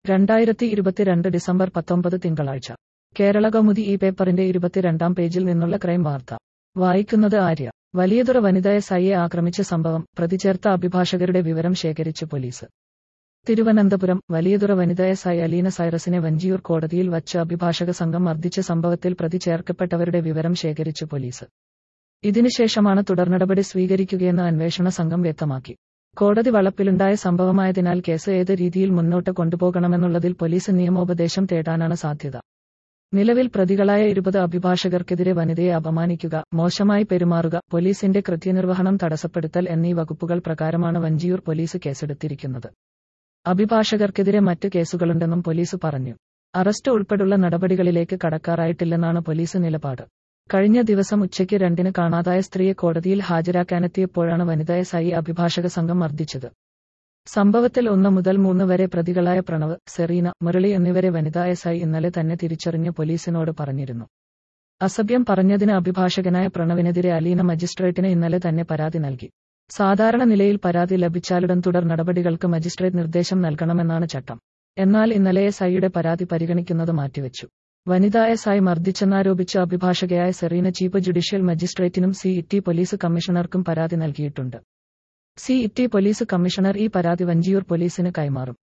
രണ്ടായിരത്തി ഇരുപത്തിരണ്ട് ഡിസംബർ പത്തൊമ്പത് തിങ്കളാഴ്ച കേരള കൗമുദി ഈ പേപ്പറിന്റെ ഇരുപത്തിരണ്ടാം പേജിൽ നിന്നുള്ള ക്രൈം വാർത്ത വായിക്കുന്നത് ആര്യ വലിയതുറ വനിത എസ് ഐയെ ആക്രമിച്ച സംഭവം പ്രതിചേർത്ത അഭിഭാഷകരുടെ വിവരം ശേഖരിച്ച് പോലീസ് തിരുവനന്തപുരം വലിയതുറ വനിത എസ് ഐ അലീന സൈറസിനെ വഞ്ചിയൂർ കോടതിയിൽ വച്ച് അഭിഭാഷക സംഘം മർദ്ദിച്ച സംഭവത്തിൽ പ്രതി ചേർക്കപ്പെട്ടവരുടെ വിവരം ശേഖരിച്ചു പോലീസ് ഇതിനുശേഷമാണ് തുടർനടപടി സ്വീകരിക്കുകയെന്ന് അന്വേഷണ സംഘം വ്യക്തമാക്കി കോടതി വളപ്പിലുണ്ടായ സംഭവമായതിനാൽ കേസ് ഏത് രീതിയിൽ മുന്നോട്ട് കൊണ്ടുപോകണമെന്നുള്ളതിൽ പോലീസ് നിയമോപദേശം തേടാനാണ് സാധ്യത നിലവിൽ പ്രതികളായ ഇരുപത് അഭിഭാഷകർക്കെതിരെ വനിതയെ അപമാനിക്കുക മോശമായി പെരുമാറുക പോലീസിന്റെ കൃത്യനിർവഹണം തടസ്സപ്പെടുത്തൽ എന്നീ വകുപ്പുകൾ പ്രകാരമാണ് വഞ്ചിയൂർ പോലീസ് കേസെടുത്തിരിക്കുന്നത് അഭിഭാഷകർക്കെതിരെ മറ്റ് കേസുകളുണ്ടെന്നും പോലീസ് പറഞ്ഞു അറസ്റ്റ് ഉൾപ്പെടെയുള്ള നടപടികളിലേക്ക് കടക്കാറായിട്ടില്ലെന്നാണ് പോലീസ് നിലപാട് കഴിഞ്ഞ ദിവസം ഉച്ചയ്ക്ക് രണ്ടിന് കാണാതായ സ്ത്രീയെ കോടതിയിൽ ഹാജരാക്കാനെത്തിയപ്പോഴാണ് വനിത എസ് ഐ അഭിഭാഷക സംഘം മർദ്ദിച്ചത് സംഭവത്തിൽ ഒന്ന് മുതൽ മൂന്ന് വരെ പ്രതികളായ പ്രണവ് സെറീന മുരളി എന്നിവരെ വനിതാ എസ് ഐ ഇന്നലെ തന്നെ തിരിച്ചറിഞ്ഞ് പോലീസിനോട് പറഞ്ഞിരുന്നു അസഭ്യം പറഞ്ഞതിന് അഭിഭാഷകനായ പ്രണവിനെതിരെ അലീന മജിസ്ട്രേറ്റിന് ഇന്നലെ തന്നെ പരാതി നൽകി സാധാരണ നിലയിൽ പരാതി ലഭിച്ചാലുടൻ തുടർ നടപടികൾക്ക് മജിസ്ട്രേറ്റ് നിർദ്ദേശം നൽകണമെന്നാണ് ചട്ടം എന്നാൽ ഇന്നലെ എസ് ഐയുടെ പരാതി പരിഗണിക്കുന്നത് മാറ്റിവെച്ചു വനിതാ എസ് ഐ മർദ്ദിച്ചെന്നാരോപിച്ച് അഭിഭാഷകയായ സെറീന ചീഫ് ജുഡീഷ്യൽ മജിസ്ട്രേറ്റിനും സി ഇറ്റി പോലീസ് കമ്മീഷണർക്കും പരാതി നൽകിയിട്ടുണ്ട് സി ഇറ്റി പോലീസ് കമ്മീഷണർ ഈ പരാതി വഞ്ചിയൂർ പോലീസിന് കൈമാറും